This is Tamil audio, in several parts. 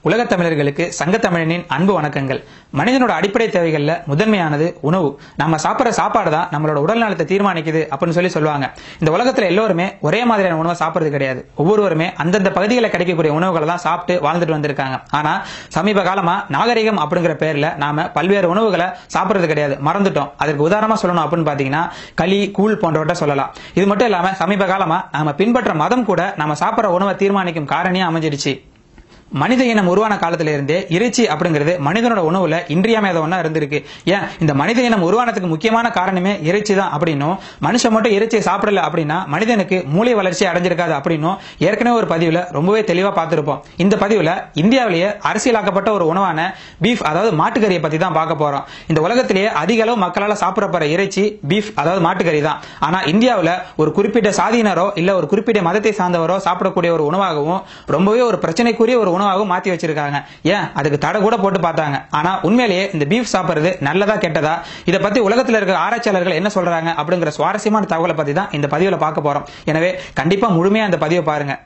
உலகத் தமிழர்களுக்கு சங்கத்தமிழனின் அன்பு வணக்கங்கள் மனிதனோட அடிப்படை தேவைகள்ல முதன்மையானது உணவு நம்ம சாப்பிட்ற சாப்பாடு தான் நம்மளோட உடல் நலத்தை தீர்மானிக்குது அப்படின்னு சொல்லி சொல்லுவாங்க இந்த உலகத்துல எல்லோருமே ஒரே மாதிரியான உணவை சாப்பிடுறது கிடையாது ஒவ்வொருவருமே அந்தந்த பகுதிகளில் கிடைக்கக்கூடிய உணவுகளை தான் சாப்பிட்டு வாழ்ந்துட்டு வந்திருக்காங்க ஆனா சமீப காலமா நாகரிகம் அப்படிங்கிற பேர்ல நாம பல்வேறு உணவுகளை சாப்பிடுறது கிடையாது மறந்துட்டோம் அதுக்கு உதாரணமா சொல்லணும் அப்படின்னு பாத்தீங்கன்னா களி கூழ் போன்றவற்றை சொல்லலாம் இது மட்டும் இல்லாம சமீப காலமா நாம பின்பற்ற மதம் கூட நம்ம சாப்பிடுற உணவை தீர்மானிக்கும் காரணியா அமைஞ்சிடுச்சு மனித இனம் உருவான காலத்துல இருந்தே இறைச்சி அப்படிங்கிறது மனிதனோட உணவுல இன்றியமையாத ஒண்ணா இருந்திருக்கு ஏன் இந்த மனித இனம் உருவானதுக்கு முக்கியமான காரணமே இறைச்சி தான் அப்படின்னும் மனுஷன் மட்டும் இறைச்சியை சாப்பிடல அப்படின்னா மனிதனுக்கு மூளை வளர்ச்சி அடைஞ்சிருக்காது அப்படின்னும் ஏற்கனவே ஒரு பதிவுல ரொம்பவே தெளிவா பார்த்திருப்போம் இந்த பதிவுல இந்தியாவிலேயே அரசியலாக்கப்பட்ட ஒரு உணவான பீஃப் அதாவது மாட்டுக்கறியை பத்தி தான் பார்க்க போறோம் இந்த உலகத்திலேயே அதிக அளவு மக்களால சாப்பிடப்படுற இறைச்சி பீஃப் அதாவது மாட்டுக்கறி தான் ஆனா இந்தியாவுல ஒரு குறிப்பிட்ட சாதியினரோ இல்ல ஒரு குறிப்பிட்ட மதத்தை சார்ந்தவரோ சாப்பிடக்கூடிய ஒரு உணவாகவும் ரொம்பவே ஒரு பிரச்சனைக்குரிய ஒரு உணவாகவும் மாத்தி வச்சிருக்காங்க ஏன் அதுக்கு தடை கூட போட்டு பார்த்தாங்க ஆனா உண்மையிலேயே இந்த பீஃப் சாப்பிடுறது நல்லதா கெட்டதா இதை பத்தி உலகத்துல இருக்க ஆராய்ச்சியாளர்கள் என்ன சொல்றாங்க அப்படிங்கிற சுவாரஸ்யமான தகவலை பத்தி தான் இந்த பதிவுல பார்க்க போறோம் எனவே கண்டிப்பா முழுமையா அந்த பதிவை பாருங்க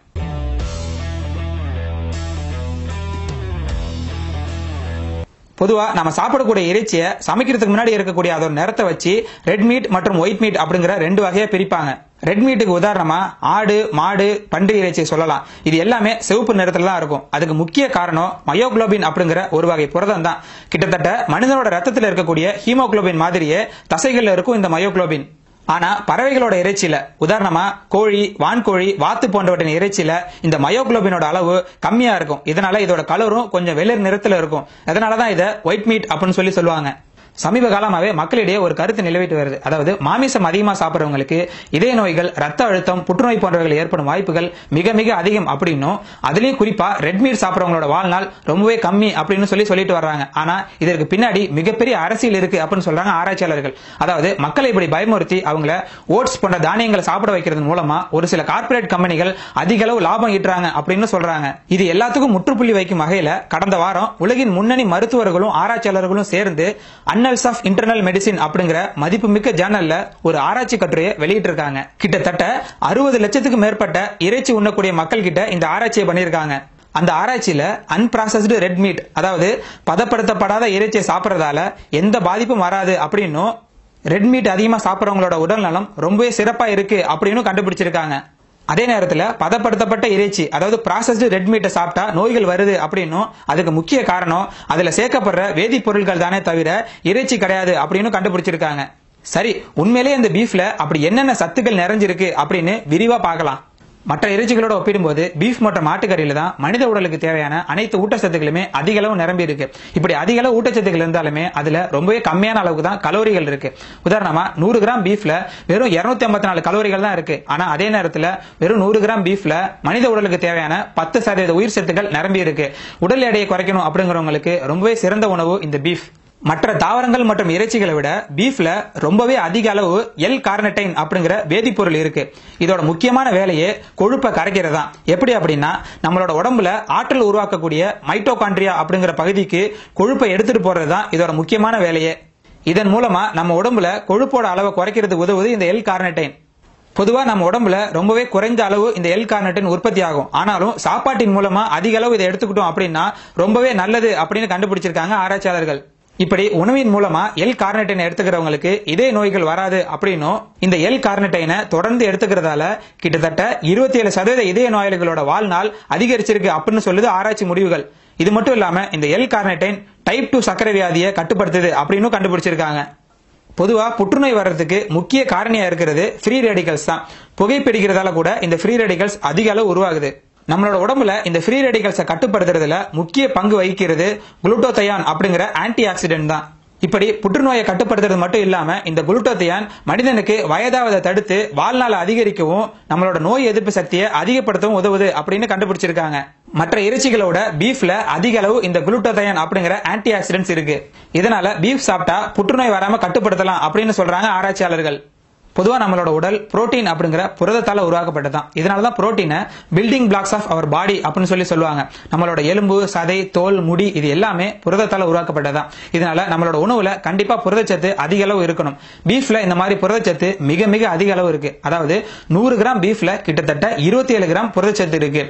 பொதுவா நம்ம சாப்பிடக்கூடிய இறைச்சியை சமைக்கிறதுக்கு முன்னாடி இருக்கக்கூடிய அதோட நிறத்தை வச்சு ரெட் மீட் மற்றும் ஒயிட் மீட் அப்படிங்கிற ரெண்டு வகையா பிரிப்பாங்க ரெட் மீட்டுக்கு உதாரணமா ஆடு மாடு பன்றி இறைச்சியை சொல்லலாம் இது எல்லாமே சிவப்பு நிறத்துல தான் இருக்கும் அதுக்கு முக்கிய காரணம் மயோகுளோபின் அப்படிங்கிற ஒரு வகை புரதம் தான் கிட்டத்தட்ட மனிதனோட ரத்தத்தில் இருக்கக்கூடிய ஹீமோகுளோபின் மாதிரியே தசைகள்ல இருக்கும் இந்த மயோகுளோபின் ஆனா பறவைகளோட இறைச்சியில உதாரணமா கோழி வான்கோழி வாத்து போன்றவற்றின் இறைச்சியில இந்த மயோகுளோபினோட அளவு கம்மியா இருக்கும் இதனால இதோட கலரும் கொஞ்சம் வெளிர் நிறத்துல இருக்கும் அதனாலதான் இதை ஒயிட் மீட் அப்படின்னு சொல்லி சொல்லுவாங்க சமீப காலமாவே மக்களிடையே ஒரு கருத்து நிலவிட்டு வருது அதாவது மாமிசம் அதிகமா சாப்பிடுறவங்களுக்கு இதய நோய்கள் ரத்த அழுத்தம் புற்றுநோய் போன்றவர்கள் ஏற்படும் வாய்ப்புகள் மிக மிக அதிகம் அப்படின்னும் அதுலயும் குறிப்பா ரெட் மீட் சாப்பிடுறவங்களோட வாழ்நாள் ரொம்பவே கம்மி அப்படின்னு சொல்லி சொல்லிட்டு வர்றாங்க ஆனா இதற்கு பின்னாடி மிகப்பெரிய அரசியல் இருக்கு அப்படின்னு சொல்றாங்க ஆராய்ச்சியாளர்கள் அதாவது மக்களை இப்படி பயமுறுத்தி அவங்கள ஓட்ஸ் போன்ற தானியங்களை சாப்பிட வைக்கிறது மூலமா ஒரு சில கார்ப்பரேட் கம்பெனிகள் அதிக அளவு லாபம் ஈட்டுறாங்க அப்படின்னு சொல்றாங்க இது எல்லாத்துக்கும் முற்றுப்புள்ளி வைக்கும் வகையில கடந்த வாரம் உலகின் முன்னணி மருத்துவர்களும் ஆராய்ச்சியாளர்களும் சேர்ந்து அன்னல்ஸ் ஆஃப் இன்டர்னல் மெடிசின் அப்படிங்கிற மதிப்புமிக்க ஜேர்னல்ல ஒரு ஆராய்ச்சி கட்டுரையை வெளியிட்டு இருக்காங்க கிட்டத்தட்ட அறுபது லட்சத்துக்கு மேற்பட்ட இறைச்சி உண்ணக்கூடிய மக்கள் கிட்ட இந்த ஆராய்ச்சியை பண்ணியிருக்காங்க அந்த ஆராய்ச்சியில அன்பிராசஸ்டு ரெட் மீட் அதாவது பதப்படுத்தப்படாத இறைச்சியை சாப்பிட்றதால எந்த பாதிப்பும் வராது அப்படின்னும் ரெட் மீட் அதிகமா சாப்பிட்றவங்களோட உடல் நலம் ரொம்பவே சிறப்பா இருக்கு அப்படின்னு கண்டுபிடிச்சிருக்காங்க அதே நேரத்தில் பதப்படுத்தப்பட்ட இறைச்சி அதாவது ப்ராசஸ்டு ரெட் மீட்டை சாப்பிட்டா நோய்கள் வருது அப்படின்னும் அதுக்கு முக்கிய காரணம் அதுல சேர்க்கப்படுற வேதிப்பொருட்கள் தானே தவிர இறைச்சி கிடையாது அப்படின்னு கண்டுபிடிச்சிருக்காங்க சரி உண்மையிலேயே இந்த பீஃப்ல அப்படி என்னென்ன சத்துக்கள் நிறைஞ்சிருக்கு அப்படின்னு விரிவா பார்க்கலாம் மற்ற இறைச்சிகளோட ஒப்பிடும்போது பீஃப் மற்றும் மாட்டுக்கறியில தான் மனித உடலுக்கு தேவையான அனைத்து ஊட்டச்சத்துக்களுமே அதிக அளவு நிரம்பி இருக்கு இப்படி அதிக அளவு ஊட்டச்சத்துக்கள் இருந்தாலுமே அதுல ரொம்பவே கம்மியான அளவுக்கு தான் கலோரிகள் இருக்கு உதாரணமா நூறு கிராம் பீஃப்ல வெறும் இருநூத்தி ஐம்பத்தி நாலு கலோரிகள் தான் இருக்கு ஆனா அதே நேரத்துல வெறும் நூறு கிராம் பீஃப்ல மனித உடலுக்கு தேவையான பத்து சதவீத உயிர் சத்துக்கள் நிரம்பி இருக்கு உடல் எடையை குறைக்கணும் அப்படிங்கிறவங்களுக்கு ரொம்பவே சிறந்த உணவு இந்த பீஃப் மற்ற தாவரங்கள் மற்றும் இறைச்சிகளை விட பீஃப்ல ரொம்பவே அதிக அளவு எல் கார்னடைன் அப்படிங்கிற வேதிப்பொருள் இருக்கு இதோட முக்கியமான வேலையே கொழுப்பை கரைக்கிறதா எப்படி அப்படின்னா நம்மளோட உடம்புல ஆற்றல் உருவாக்கக்கூடிய மைட்டோகாண்ட்ரியா அப்படிங்கிற பகுதிக்கு கொழுப்பை எடுத்துட்டு போறது தான் இதோட முக்கியமான வேலையே இதன் மூலமா நம்ம உடம்புல கொழுப்போட அளவை குறைக்கிறதுக்கு உதவுது இந்த எல் கார்னடைன் பொதுவா நம்ம உடம்புல ரொம்பவே குறைந்த அளவு இந்த எல் கார்னட்டின் உற்பத்தி ஆகும் ஆனாலும் சாப்பாட்டின் மூலமா அதிக அளவு இதை எடுத்துக்கிட்டோம் அப்படின்னா ரொம்பவே நல்லது அப்படின்னு கண்டுபிடிச்சிருக்காங்க ஆராய்ச்சியாளர்கள் இப்படி உணவின் மூலமா எல் கார்னட்டைனை எடுத்துக்கிறவங்களுக்கு இதய நோய்கள் வராது அப்படின்னும் இந்த எல் கார்னட்டைனை தொடர்ந்து எடுத்துக்கிறதால கிட்டத்தட்ட இருபத்தி ஏழு சதவீத இதய நோயாளிகளோட வாழ்நாள் அதிகரிச்சிருக்கு அப்படின்னு சொல்லுது ஆராய்ச்சி முடிவுகள் இது மட்டும் இல்லாம இந்த எல் கார்னட்டைன் டைப் டூ சக்கரை வியாதியை கட்டுப்படுத்துது அப்படின்னு கண்டுபிடிச்சிருக்காங்க பொதுவா புற்றுநோய் வர்றதுக்கு முக்கிய காரணியா இருக்கிறது ஃப்ரீ ரேடிகல்ஸ் தான் புகைப்பிடிக்கிறதால கூட இந்த ஃப்ரீ ரேடிகல்ஸ் அதிக அளவு உருவாகுது நம்மளோட உடம்புல இந்த ஃப்ரீ ரேடிகல்ஸை கட்டுப்படுத்துறதுல முக்கிய பங்கு வகிக்கிறது குளுட்டோதையான் அப்படிங்கிற ஆன்டி ஆக்சிடென்ட் தான் இப்படி புற்றுநோயை கட்டுப்படுத்துறது மட்டும் இல்லாம இந்த குளுட்டோதையான் மனிதனுக்கு வயதாவதை தடுத்து வாழ்நாளை அதிகரிக்கவும் நம்மளோட நோய் எதிர்ப்பு சக்தியை அதிகப்படுத்தவும் உதவுது அப்படின்னு கண்டுபிடிச்சிருக்காங்க மற்ற இறைச்சிகளோட பீஃப்ல அதிக அளவு இந்த குளுட்டோதையான் அப்படிங்கிற ஆன்டி ஆக்சிடென்ட்ஸ் இருக்கு இதனால பீஃப் சாப்பிட்டா புற்றுநோய் வராம கட்டுப்படுத்தலாம் அப்படின்னு சொல்றாங்க ஆராய்ச்சியாளர்கள் பொதுவா நம்மளோட உடல் புரோட்டீன் அப்படிங்கிற புரதத்தால உருவாக்கப்பட்டதான் இதனாலதான் புரோட்டீனை building blocks of our body அப்படின்னு சொல்லி சொல்லுவாங்க நம்மளோட எலும்பு சதை தோல் முடி இது எல்லாமே புரதத்தால உருவாக்கப்பட்டதான் இதனால நம்மளோட உணவுல கண்டிப்பா புரதச்சத்து அதிக அளவு இருக்கணும் பீஃப்ல இந்த மாதிரி புரதச்சத்து மிக மிக அதிக அளவு இருக்கு அதாவது நூறு கிராம் பீஃப்ல கிட்டத்தட்ட இருபத்தி ஏழு கிராம் புரதச்சத்து இருக்கு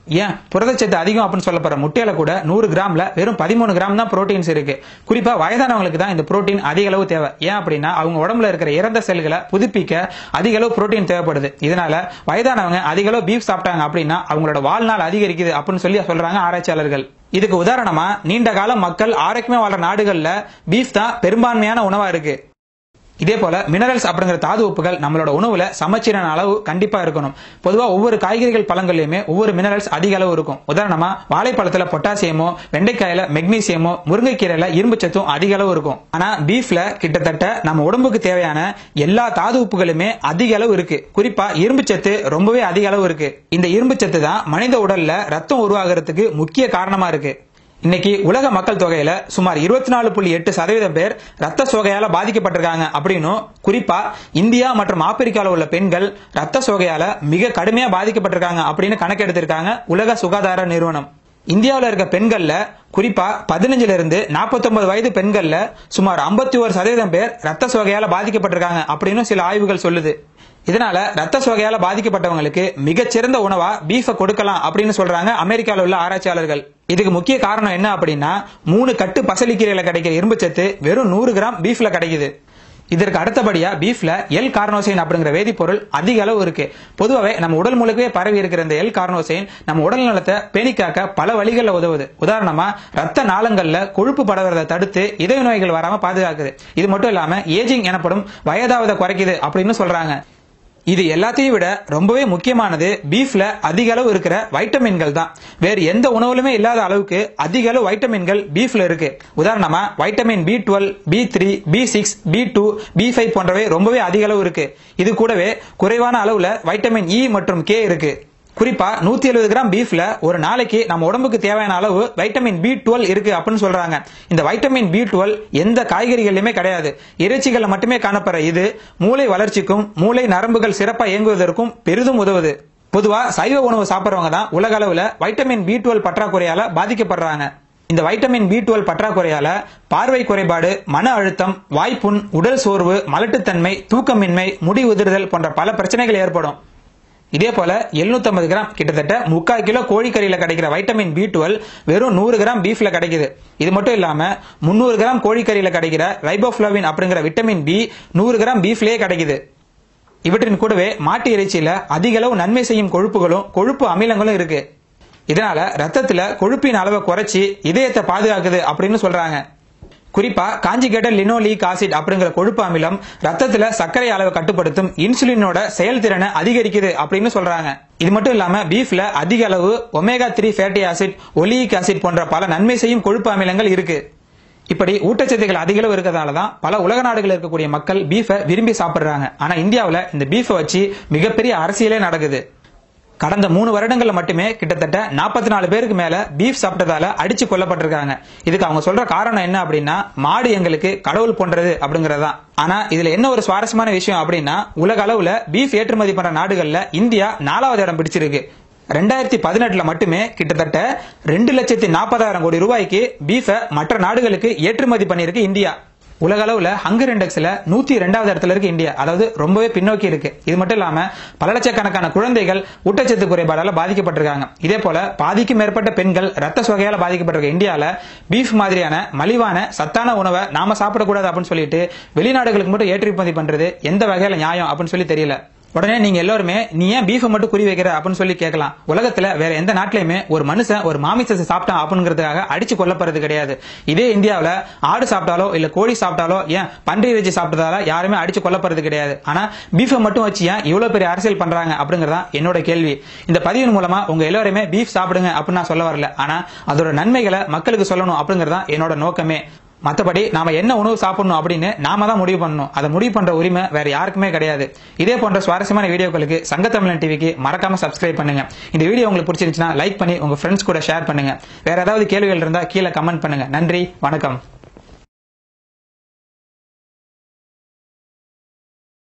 ஏன் புரதச்சத்து அதிகம் அப்படின்னு சொல்லப்படுற முட்டையில கூட நூறு கிராம்ல வெறும் பதிமூணு கிராம் தான் புரோட்டீன்ஸ் இருக்கு குறிப்பா வயதானவங்களுக்கு தான் இந்த புரோட்டீன் அதிக அளவு தேவை ஏன் அப்படின்னா அவங்க உடம்புல இருக்கிற இறந்த செல்களை புதுப்பிக்க அதிக அளவு புரோட்டீன் தேவைப்படுது இதனால வயதானவங்க அதிக அளவு பீஃப் சாப்பிட்டாங்க அப்படின்னா அவங்களோட வாழ்நாள் அதிகரிக்குது அப்படின்னு சொல்லி சொல்றாங்க ஆராய்ச்சியாளர்கள் இதுக்கு உதாரணமா நீண்ட காலம் மக்கள் ஆரோக்கியமா வாழ்ற நாடுகள்ல பீஃப் தான் பெரும்பான்மையான உணவா இருக்கு இதே போல மினரல்ஸ் அப்படிங்கிற தாது உப்புகள் நம்மளோட உணவுல சமச்சீரான அளவு கண்டிப்பா இருக்கணும் பொதுவா ஒவ்வொரு காய்கறிகள் பழங்கள்லயுமே ஒவ்வொரு மினரல்ஸ் அதிக அளவு இருக்கும் உதாரணமா வாழைப்பழத்துல பொட்டாசியமோ வெண்டைக்காயில மெக்னீசியமோ முருங்கைக்கீரையில இரும்பு சத்தும் அதிக அளவு இருக்கும் ஆனா பீஃப்ல கிட்டத்தட்ட நம்ம உடம்புக்கு தேவையான எல்லா தாது உப்புகளுமே அதிக அளவு இருக்கு குறிப்பா இரும்பு சத்து ரொம்பவே அதிக அளவு இருக்கு இந்த இரும்பு சத்து தான் மனித உடல்ல ரத்தம் உருவாகிறதுக்கு முக்கிய காரணமா இருக்கு இன்னைக்கு உலக மக்கள் தொகையில சுமார் இருபத்தி நாலு புள்ளி எட்டு சதவீதம் பேர் ரத்த சோகையால பாதிக்கப்பட்டிருக்காங்க அப்படின்னும் குறிப்பா இந்தியா மற்றும் ஆப்பிரிக்கால உள்ள பெண்கள் ரத்த சோகையால மிக கடுமையா பாதிக்கப்பட்டிருக்காங்க அப்படின்னு கணக்கெடுத்திருக்காங்க உலக சுகாதார நிறுவனம் இந்தியாவில் இருக்க பெண்கள்ல குறிப்பா பதினஞ்சுல இருந்து 49 வயது பெண்கள்ல சுமார் 51% ஒரு சதவீதம் பேர் ரத்த சோகையால பாதிக்கப்பட்டிருக்காங்க அப்படின்னு சில ஆய்வுகள் சொல்லுது இதனால ரத்த சோகையால பாதிக்கப்பட்டவங்களுக்கு மிகச்சிறந்த உணவா பீஃப கொடுக்கலாம் அப்படின்னு சொல்றாங்க அமெரிக்கால உள்ள ஆராய்ச்சியாளர்கள் இதுக்கு முக்கிய காரணம் என்ன அப்படின்னா மூணு கட்டு பசலிக்கீரையில கிடைக்கிற இரும்புச்சத்து வெறும் நூறு கிராம் பீஃப்ல கிடைக்குது இதற்கு அடுத்தபடியா பீஃப்ல எல் கார்னோசைன் அப்படிங்கிற வேதிப்பொருள் அதிக அளவு இருக்கு பொதுவாகவே நம்ம உடல் முழுக்கவே பரவி இருக்கிற இந்த எல் கார்னோசைன் நம்ம உடல் நலத்தை பேணிக்காக்க பல வழிகளில் உதவுது உதாரணமா ரத்த நாளங்கள்ல கொழுப்பு படவதை தடுத்து இதய நோய்கள் வராம பாதுகாக்குது இது மட்டும் இல்லாம ஏஜிங் எனப்படும் வயதாவதை குறைக்குது அப்படின்னு சொல்றாங்க இது எல்லாத்தையும் விட ரொம்பவே முக்கியமானது பீஃப்ல அதிக அளவு இருக்கிற வைட்டமின்கள் தான் வேறு எந்த உணவுலுமே இல்லாத அளவுக்கு அதிக அளவு வைட்டமின்கள் பீஃப்ல இருக்கு உதாரணமா vitamin B twelve B three B six B two B five போன்றவை ரொம்பவே அதிக அளவு இருக்கு இது கூடவே குறைவான அளவுல வைட்டமின் இ மற்றும் கே இருக்கு குறிப்பா நூத்தி எழுபது கிராம் பீஃப்ல ஒரு நாளைக்கு நம்ம உடம்புக்கு தேவையான அளவு வைட்டமின் பி டுவெல் இருக்கு அப்படின்னு சொல்றாங்க இந்த வைட்டமின் பி டுவெல் எந்த காய்கறிகளிலுமே கிடையாது இறைச்சிகள்ல மட்டுமே காணப்படுற இது மூளை வளர்ச்சிக்கும் மூளை நரம்புகள் சிறப்பா இயங்குவதற்கும் பெரிதும் உதவுது பொதுவா சைவ உணவு சாப்பிட்றவங்க தான் உலக அளவுல வைட்டமின் பி டுவெல் பற்றாக்குறையால பாதிக்கப்படுறாங்க இந்த வைட்டமின் பி டுவெல் பற்றாக்குறையால பார்வை குறைபாடு மன அழுத்தம் வாய்ப்புண் உடல் சோர்வு மலட்டுத்தன்மை தூக்கமின்மை முடி உதிர்தல் போன்ற பல பிரச்சனைகள் ஏற்படும் இதே போல 750 கிராம் கிட்டத்தட்ட முக்கால் கிலோ கோழிக்கறியில கிடைக்கிற வைட்டமின் பி டுவெல் வெறும் நூறு கிராம் பீஃப்ல கிடைக்குது இது மட்டும் இல்லாம முந்நூறு கிராம் கோழிக்கறியில கிடைக்கிற ரைபோஃப்ளவின் அப்படிங்கிற விட்டமின் பி நூறு கிராம் பீஃப்லயே கிடைக்குது இவற்றின் கூடவே மாட்டு இறைச்சியில அதிக அளவு நன்மை செய்யும் கொழுப்புகளும் கொழுப்பு அமிலங்களும் இருக்கு இதனால ரத்தத்துல கொழுப்பின் அளவை குறைச்சி இதயத்தை பாதுகாக்குது அப்படின்னு சொல்றாங்க குறிப்பா காஞ்சிகேட்டட் லினோலீக் ஆசிட் அப்படிங்கிற கொழுப்பு அமிலம் ரத்தத்துல சர்க்கரை அளவை கட்டுப்படுத்தும் இன்சுலினோட செயல்திறனை அதிகரிக்குது அப்படின்னு சொல்றாங்க இது மட்டும் இல்லாம பீஃப்ல அதிக அளவு omega three fatty acid oleic acid போன்ற பல நன்மை செய்யும் கொழுப்பு அமிலங்கள் இருக்கு இப்படி ஊட்டச்சத்துக்கள் அதிக அளவு இருக்கிறதால தான் பல உலக நாடுகளில் இருக்கக்கூடிய மக்கள் பீஃபை விரும்பி சாப்பிடுறாங்க ஆனா இந்தியாவுல இந்த பீஃபை வச்சு மிகப்பெரிய அரசியலே நடக்குது கடந்த மூணு வருடங்கள்ல மட்டுமே கிட்டத்தட்ட நாற்பத்தி நாலு பேருக்கு மேல பீஃப் சாப்பிட்டதால அடிச்சு கொல்லப்பட்டிருக்காங்க இதுக்கு அவங்க சொல்ற காரணம் என்ன அப்படின்னா மாடு எங்களுக்கு கடவுள் போன்றது அப்படிங்கறதுதான் ஆனா இதுல என்ன ஒரு சுவாரஸ்யமான விஷயம் அப்படின்னா உலக அளவுல பீஃப் ஏற்றுமதி பண்ற நாடுகள்ல இந்தியா நாலாவது இடம் பிடிச்சிருக்கு ரெண்டாயிரத்தி பதினெட்டுல மட்டுமே கிட்டத்தட்ட ரெண்டு லட்சத்தி நாற்பதாயிரம் கோடி ரூபாய்க்கு பீஃபை மற்ற நாடுகளுக்கு ஏற்றுமதி பண்ணியிருக்கு இந்தியா உலக அளவுல ஹங்கர் இண்டெக்ஸ்ல நூத்தி ரெண்டாவது இடத்துல இருக்கு இந்தியா அதாவது ரொம்பவே பின்னோக்கி இருக்கு இது மட்டும் இல்லாம பல லட்சக்கணக்கான குழந்தைகள் ஊட்டச்சத்து குறைபாடால பாதிக்கப்பட்டிருக்காங்க இதே போல பாதிக்கும் மேற்பட்ட பெண்கள் ரத்த சோகையால பாதிக்கப்பட்டிருக்க இந்தியால பீஃப் மாதிரியான மலிவான சத்தான உணவை நாம சாப்பிடக்கூடாது அப்படின்னு சொல்லிட்டு வெளிநாடுகளுக்கு மட்டும் ஏற்றுமதி பண்றது எந்த வகையில நியாயம் அப்படின்னு சொல்லி தெரியல உடனே நீங்க எல்லாருமே நீ ஏன் பீஃபை மட்டும் குறி வைக்கிற அப்படின்னு சொல்லி கேட்கலாம் உலகத்துல வேற எந்த நாட்டிலையுமே ஒரு மனுஷன் ஒரு மாமிசத்தை சாப்பிட்டான் அப்படிங்கிறதுக்காக அடிச்சு கொல்லப்படுறது கிடையாது இதே இந்தியாவுல ஆடு சாப்பிட்டாலோ இல்ல கோழி சாப்பிட்டாலோ ஏன் பன்றி இறைச்சி சாப்பிட்டதால யாருமே அடிச்சு கொல்லப்படுறது கிடையாது ஆனா பீஃபை மட்டும் வச்சு ஏன் இவ்வளவு பெரிய அரசியல் பண்றாங்க அப்படிங்கறதா என்னோட கேள்வி இந்த பதிவின் மூலமா உங்க எல்லாருமே பீஃப் சாப்பிடுங்க அப்படின்னு நான் சொல்ல வரல ஆனா அதோட நன்மைகளை மக்களுக்கு சொல்லணும் அப்படிங்கறதா என்னோட நோக்கமே மத்தபடி நாம என்ன உணவு சாப்பிடணும் அப்படின்னு நாம தான் முடிவு பண்ணணும் அதை முடிவு பண்ற உரிமை வேற யாருக்குமே கிடையாது இதே போன்ற சுவாரஸ்யமான வீடியோக்களுக்கு சங்க தமிழன் டிவிக்கு மறக்காம சப்ஸ்கிரைப் பண்ணுங்க இந்த வீடியோ உங்களுக்கு பிடிச்சிருந்துச்சுன்னா லைக் பண்ணி உங்க ஃப்ரெண்ட்ஸ் கூட ஷேர் பண்ணுங்க வேற ஏதாவது கேள்விகள் இருந்தா கீழே கமெண்ட் பண்ணுங்க நன்றி வணக்கம்